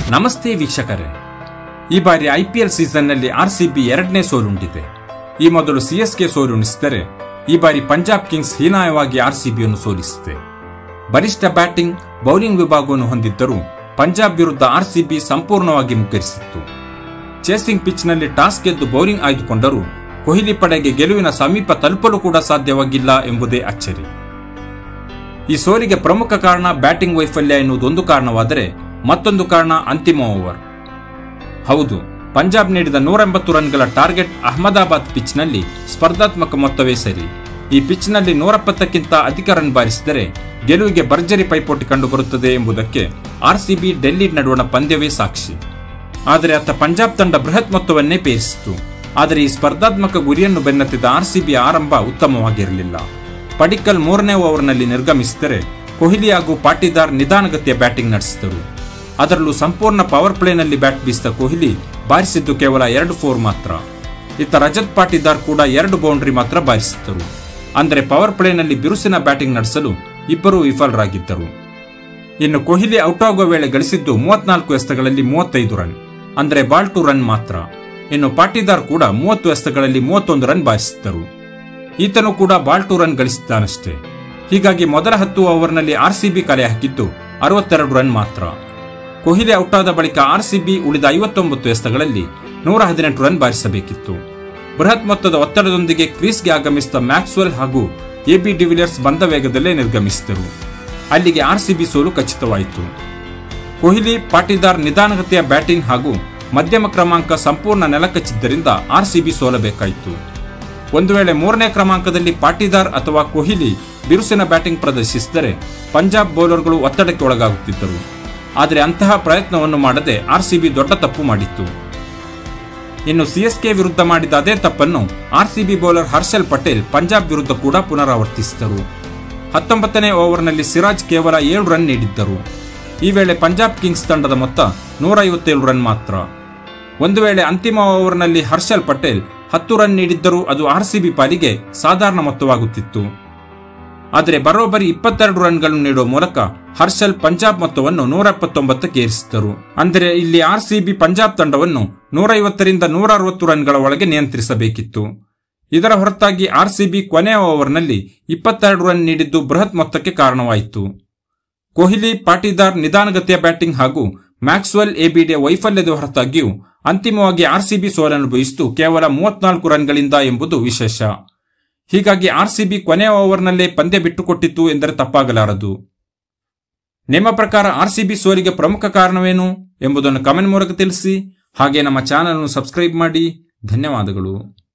ನಮಸ್ತೆ ವೀಕ್ಷಕರೇ ಈ ಬಾರಿ ಐಪಿಎಲ್ ಸೀಸನ್ನಲ್ಲಿ ಆರ್ಸಿಬಿ ಎರಡನೇ ಸೋಲುಂಡಿದೆ ಈ ಮೊದಲು ಸಿಎಸ್ಕೆ ಸೋಲುಣಿಸಿದರೆ ಈ ಬಾರಿ ಪಂಜಾಬ್ ಕಿಂಗ್ಸ್ ಹೀನಾಯವಾಗಿ ಆರ್ಸಿಬಿಯನ್ನು ಸೋಲಿಸಿದೆ ಬಲಿಷ್ಠ ಬ್ಯಾಟಿಂಗ್ ಬೌಲಿಂಗ್ ವಿಭಾಗವನ್ನು ಹೊಂದಿದ್ದರೂ ಪಂಜಾಬ್ ವಿರುದ್ಧ ಆರ್ಸಿಬಿ ಸಂಪೂರ್ಣವಾಗಿ ಮುಗ್ಗರಿಸಿತ್ತು ಚೇಸಿಂಗ್ ಪಿಚ್ನಲ್ಲಿ ಟಾಸ್ ಗೆದ್ದು ಬೌಲಿಂಗ್ ಆಯ್ದುಕೊಂಡರೂ ಕೊಹ್ಲಿ ಪಡೆಗೆ ಗೆಲುವಿನ ಸಮೀಪ ತಲುಪಲು ಕೂಡ ಸಾಧ್ಯವಾಗಿಲ್ಲ ಎಂಬುದೇ ಅಚ್ಚರಿ ಈ ಸೋಲಿಗೆ ಪ್ರಮುಖ ಕಾರಣ ಬ್ಯಾಟಿಂಗ್ ವೈಫಲ್ಯ ಎನ್ನುವುದೊಂದು ಕಾರಣವಾದರೆ ಮತ್ತೊಂದು ಕಾರಣ ಅಂತಿಮ ಓವರ್ ಹೌದು ಪಂಜಾಬ್ ನೀಡಿದ ನೂರ ಎಂಬತ್ತು ರನ್ಗಳ ಟಾರ್ಗೆಟ್ ಅಹಮದಾಬಾದ್ ಪಿಚ್ನಲ್ಲಿ ಸ್ಪರ್ಧಾತ್ಮಕ ಮೊತ್ತವೇ ಸರಿ ಈ ಪಿಚ್ನಲ್ಲಿ ನೂರಪ್ಪತ್ತಕ್ಕಿಂತ ಅಧಿಕ ರನ್ ಬಾರಿಸಿದರೆ ಗೆಲುವಿಗೆ ಭರ್ಜರಿ ಪೈಪೋಟಿ ಕಂಡುಬರುತ್ತದೆ ಎಂಬುದಕ್ಕೆ ಆರ್ಸಿಬಿ ಡೆಲ್ಲಿ ನಡುವಣ ಪಂದ್ಯವೇ ಸಾಕ್ಷಿ ಆದರೆ ಅತ್ತ ಪಂಜಾಬ್ ತಂಡ ಬೃಹತ್ ಮೊತ್ತವನ್ನೇ ಪೇರಿಸಿತು ಆದರೆ ಈ ಸ್ಪರ್ಧಾತ್ಮಕ ಗುರಿಯನ್ನು ಬೆನ್ನತ್ತಿದ ಆರ್ಸಿಬಿ ಆರಂಭ ಉತ್ತಮವಾಗಿರಲಿಲ್ಲ ಪಡಿಕ್ಕಲ್ ಮೂರನೇ ಓವರ್ನಲ್ಲಿ ನಿರ್ಗಮಿಸಿದರೆ ಕೊಹ್ಲಿ ಹಾಗೂ ಪಾಟೀದಾರ್ ನಿಧಾನಗತಿಯ ಬ್ಯಾಟಿಂಗ್ ನಡೆಸಿದರು ಅದರಲ್ಲೂ ಸಂಪೂರ್ಣ ಪವರ್ ಪ್ಲೇನಲ್ಲಿ ಬ್ಯಾಟ್ ಬೀಸಿದ ಕೊಹ್ಲಿ ಬಾರಿಸಿದ್ದು ಕೇವಲ ಎರಡು ಫೋರ್ ಮಾತ್ರ ಇತ್ತ ರಜತ್ ಪಾಟೀದಾರ್ ಕೂಡ ಎರಡು ಬೌಂಡ್ರಿ ಮಾತ್ರ ಬಾರಿಸಿದ್ದರು ಅಂದರೆ ಪವರ್ ಪ್ಲೇನಲ್ಲಿ ಬಿರುಸಿನ ಬ್ಯಾಟಿಂಗ್ ನಡೆಸಲು ಇಬ್ಬರೂ ವಿಫಲರಾಗಿದ್ದರು ಇನ್ನು ಕೊಹ್ಲಿ ಔಟ್ ಆಗುವ ವೇಳೆ ಗಳಿಸಿದ್ದು ಮೂವತ್ನಾಲ್ಕು ಎಸೆತಗಳಲ್ಲಿ ಮೂವತ್ತೈದು ರನ್ ಅಂದರೆ ಬಾಲ್ ಟು ರನ್ ಮಾತ್ರ ಇನ್ನು ಪಾಟೀದಾರ್ ಕೂಡ ಮೂವತ್ತು ಎಸೆತಗಳಲ್ಲಿ ಮೂವತ್ತೊಂದು ರನ್ ಬಾರಿಸಿದ್ದರು ಈತನು ಕೂಡ ಬಾಲ್ ಟು ರನ್ ಗಳಿಸಿದ್ದಾನಷ್ಟೇ ಹೀಗಾಗಿ ಮೊದಲ ಹತ್ತು ಓವರ್ನಲ್ಲಿ ಆರ್ಸಿಬಿ ಕಲೆ ಹಾಕಿದ್ದು ಅರವತ್ತೆರಡು ರನ್ ಮಾತ್ರ ಕೊಹ್ಲಿ ಔಟಾದ ಬಳಿಕ ಆರ್ಸಿಬಿ ಉಳಿದ ಐವತ್ತೊಂಬತ್ತು ಎಸೆತಗಳಲ್ಲಿ ನೂರ ಹದಿನೆಂಟು ರನ್ ಬಾರಿಸಬೇಕಿತ್ತು ಬೃಹತ್ ಮೊತ್ತದ ಒತ್ತಡದೊಂದಿಗೆ ಕ್ರೀಸ್ಗೆ ಆಗಮಿಸಿದ ಮ್ಯಾಕ್ಸ್ವೆಲ್ ಹಾಗೂ ಎಬಿ ಡಿವಿಲಿಯರ್ಸ್ ಬಂದ ವೇಗದಲ್ಲೇ ನಿರ್ಗಮಿಸಿದರು ಅಲ್ಲಿಗೆ ಆರ್ಸಿಬಿ ಸೋಲು ಖಚಿತವಾಯಿತು ಕೊಹ್ಲಿ ಪಾಟೀದಾರ್ ನಿಧಾನಗತಿಯ ಬ್ಯಾಟಿಂಗ್ ಹಾಗೂ ಮಧ್ಯಮ ಕ್ರಮಾಂಕ ಸಂಪೂರ್ಣ ನೆಲಕಚ್ಚಿದ್ದರಿಂದ ಆರ್ಸಿಬಿ ಸೋಲಬೇಕಾಯಿತು ಒಂದು ವೇಳೆ ಮೂರನೇ ಕ್ರಮಾಂಕದಲ್ಲಿ ಪಾಟೀದಾರ್ ಅಥವಾ ಕೊಹ್ಲಿ ಬಿರುಸಿನ ಬ್ಯಾಟಿಂಗ್ ಪ್ರದರ್ಶಿಸಿದರೆ ಪಂಜಾಬ್ ಬೌಲರ್ಗಳು ಒತ್ತಡಕ್ಕೆ ಒಳಗಾಗುತ್ತಿದ್ದರು ಆದರೆ ಅಂತಹ ಪ್ರಯತ್ನವನ್ನು ಮಾಡದೆ ಆರ್ಸಿಬಿ ದೊಡ್ಡ ತಪ್ಪು ಮಾಡಿತ್ತು ಇನ್ನು ಸಿಎಸ್ಕೆ ವಿರುದ್ಧ ಮಾಡಿದ ಅದೇ ತಪ್ಪನ್ನು ಆರ್ಸಿಬಿ ಬೌಲರ್ ಹರ್ಷಲ್ ಪಟೇಲ್ ಪಂಜಾಬ್ ವಿರುದ್ಧ ಕೂಡ ಪುನರಾವರ್ತಿಸಿದರು ಹತ್ತೊಂಬತ್ತನೇ ಓವರ್ನಲ್ಲಿ ಸಿರಾಜ್ ಕೇವಲ ಏಳು ರನ್ ನೀಡಿದ್ದರು ಈ ವೇಳೆ ಪಂಜಾಬ್ ಕಿಂಗ್ಸ್ ತಂಡದ ಮೊತ್ತ ನೂರ ಐವತ್ತೇಳು ರನ್ ಮಾತ್ರ ಒಂದು ವೇಳೆ ಅಂತಿಮ ಓವರ್ನಲ್ಲಿ ಹರ್ಷಲ್ ಪಟೇಲ್ ಹತ್ತು ರನ್ ನೀಡಿದ್ದರೂ ಅದು ಆರ್ಸಿಬಿ ಪಾಲಿಗೆ ಸಾಧಾರಣ ಮೊತ್ತವಾಗುತ್ತಿತ್ತು ಆದರೆ ಬರೋಬ್ಬರಿ ಇಪ್ಪತ್ತೆರಡು ರನ್ಗಳನ್ನು ನೀಡುವ ಮೂಲಕ ಹರ್ಷಲ್ ಪಂಜಾಬ್ ಮೊತ್ತವನ್ನು ನೂರ ಎಪ್ಪತ್ತೊಂಬತ್ತಕ್ಕೆ ಏರಿಸಿದರು ಅಂದರೆ ಇಲ್ಲಿ ಆರ್ಸಿಬಿ ಪಂಜಾಬ್ ತಂಡವನ್ನು ನೂರೈವತ್ತರಿಂದ ನೂರ ಅರವತ್ತು ರನ್ಗಳ ಒಳಗೆ ನಿಯಂತ್ರಿಸಬೇಕಿತ್ತು ಇದರ ಹೊರತಾಗಿ ಆರ್ಸಿಬಿ ಕೊನೆಯ ಓವರ್ನಲ್ಲಿ ಇಪ್ಪತ್ತೆರಡು ರನ್ ನೀಡಿದ್ದು ಬೃಹತ್ ಮೊತ್ತಕ್ಕೆ ಕಾರಣವಾಯಿತು ಕೊಹ್ಲಿ ಪಾಟೀದಾರ್ ನಿಧಾನಗತಿಯ ಬ್ಯಾಟಿಂಗ್ ಹಾಗೂ ಮ್ಯಾಕ್ಸ್ವೆಲ್ ಎಬಿಡಿಯ ವೈಫಲ್ಯದ ಹೊರತಾಗಿಯೂ ಅಂತಿಮವಾಗಿ ಆರ್ಸಿಬಿ ಸೋಲನುಭವಿಸಿತು ಕೇವಲ ಮೂವತ್ನಾಲ್ಕು ರನ್ಗಳಿಂದ ಎಂಬುದು ವಿಶೇಷ ಹೀಗಾಗಿ ಆರ್ಸಿಬಿ ಕೊನೆಯ ಓವರ್ನಲ್ಲೇ ಪಂದ್ಯ ಬಿಟ್ಟುಕೊಟ್ಟಿತ್ತು ಎಂದರೆ ತಪ್ಪಾಗಲಾರದು ನಿಮ್ಮ ಪ್ರಕಾರ ಆರ್ಸಿಬಿ ಸೋಲಿಗೆ ಪ್ರಮುಖ ಕಾರಣವೇನು ಎಂಬುದನ್ನು ಕಮೆಂಟ್ ಮೂಲಕ ತಿಳಿಸಿ ಹಾಗೆ ನಮ್ಮ ಚಾನಲ್ ಅನ್ನು ಸಬ್ಸ್ಕ್ರೈಬ್ ಮಾಡಿ ಧನ್ಯವಾದಗಳು